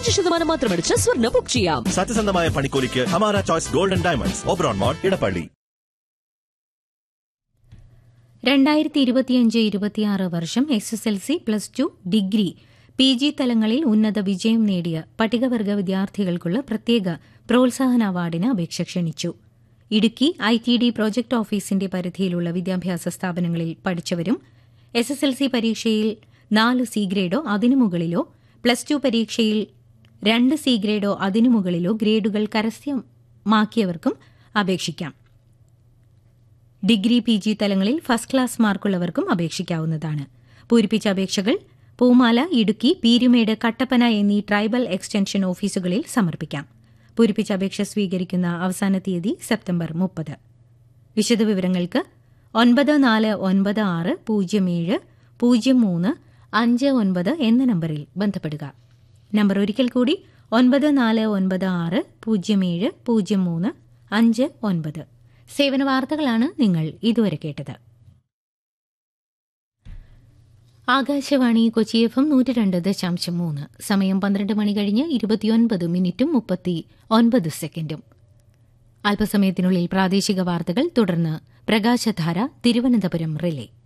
അഞ്ച് ശതമാനം മാത്രം അടിച്ച് സ്വർണ്ണ ബുക്ക് ചെയ്യാം സത്യസന്ധമായ പണിക്കൂലിക്ക് ഹമാര choice golden diamonds Oberon mall Edappally രണ്ടായിരത്തി ഇരുപത്തിയഞ്ച് ഇരുപത്തിയാറ് വർഷം S S L C plus two degree P G തലങ്ങളിൽ ഉന്നത വിജയം നേടിയ പട്ടികവർഗ വിദ്യാർത്ഥികൾക്കുള്ള പ്രത്യേക പ്രോത്സാഹന അവാർഡിന് അപേക്ഷ ക്ഷണിച്ചു Idukki I T D project ഓഫീസിന്റെ പരിധിയിലുള്ള വിദ്യാഭ്യാസ സ്ഥാപനങ്ങളിൽ പഠിച്ചവരും എസ് എസ് എൽ സി പരീക്ഷയിൽ നാല് സി ഗ്രേഡോ അതിനു മുകളിലോ പ്ലസ് ടു പരീക്ഷയിൽ രണ്ട് സി ഗ്രേഡോ അതിനു മുകളിലോ ഗ്രേഡുകൾ കരസ്ഥമാക്കിയവർക്കും അപേക്ഷിക്കാം ഡിഗ്രി പി ജി തലങ്ങളിൽ ഫസ്റ്റ് ക്ലാസ് മാർക്കുള്ളവർക്കും അപേക്ഷിക്കാവുന്നതാണ് പൂരിപ്പിച്ച അപേക്ഷകൾ പൂമാല ഇടുക്കി പീരുമേട് കട്ടപ്പന എന്നീ ട്രൈബൽ എക്സ്റ്റൻഷൻ ഓഫീസുകളിൽ സമർപ്പിക്കാം പൂരിപ്പിച്ച അപേക്ഷ സ്വീകരിക്കുന്ന അവസാന തീയതി സെപ്റ്റംബർ മുപ്പത് വിശദവിവരങ്ങൾക്ക് ഒൻപത് നാല് ഒൻപത് ആറ് പൂജ്യം ഏഴ് പൂജ്യം മൂന്ന് അഞ്ച് ഒൻപത് എന്ന നമ്പറിൽ ബന്ധപ്പെടുക നമ്പർ ഒരിക്കൽ കൂടി ഒൻപത് നാല് ഒൻപത് ആറ് പൂജ്യം ഏഴ് പൂജ്യം മൂന്ന് അഞ്ച് ഒൻപത് സേവന വാർത്തകളാണ് നിങ്ങൾ ഇതുവരെ കേട്ടത് ആകാശവാണി കൊച്ചി എഫ് എം നൂറ്റി രണ്ട് ദശാംശം മൂന്ന് സമയം പന്ത്രണ്ട് മണി കഴിഞ്ഞ് ഇരുപത്തിയൊൻപത് മിനിറ്റും മുപ്പത്തി ഒൻപത് സെക്കൻഡും അല്പസമയത്തിനുള്ളിൽ പ്രാദേശിക വാർത്തകൾ തുടർന്ന് പ്രകാശധാര തിരുവനന്തപുരം റിലേ